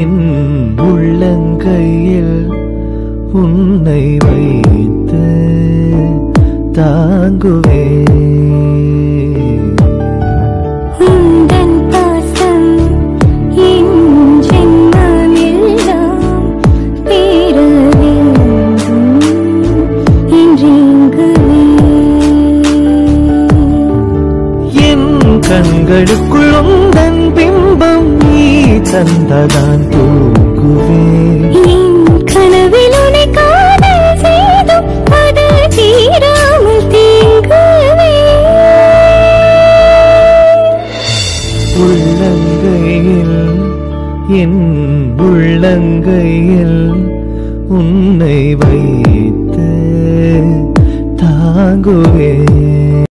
என் உள்ளங்கையில் உன்னை வைத்து தாங்குவே உந்தன் பாசம் என் ஜென்மமெல்லாம் பெற வேண்டும் என்றேங்குவே. என் கண்களுக்குள் உந்தன் பிம்பம் நீ தந்ததான் தூங்குவேன் என் கனவில் உன்னை காதல் செய்தும் அது தீராமல் தேங்குவே. உள்ளங்கையில் என் உள்ளங்கையில் உன்னை வைத்து தாங்குவேன்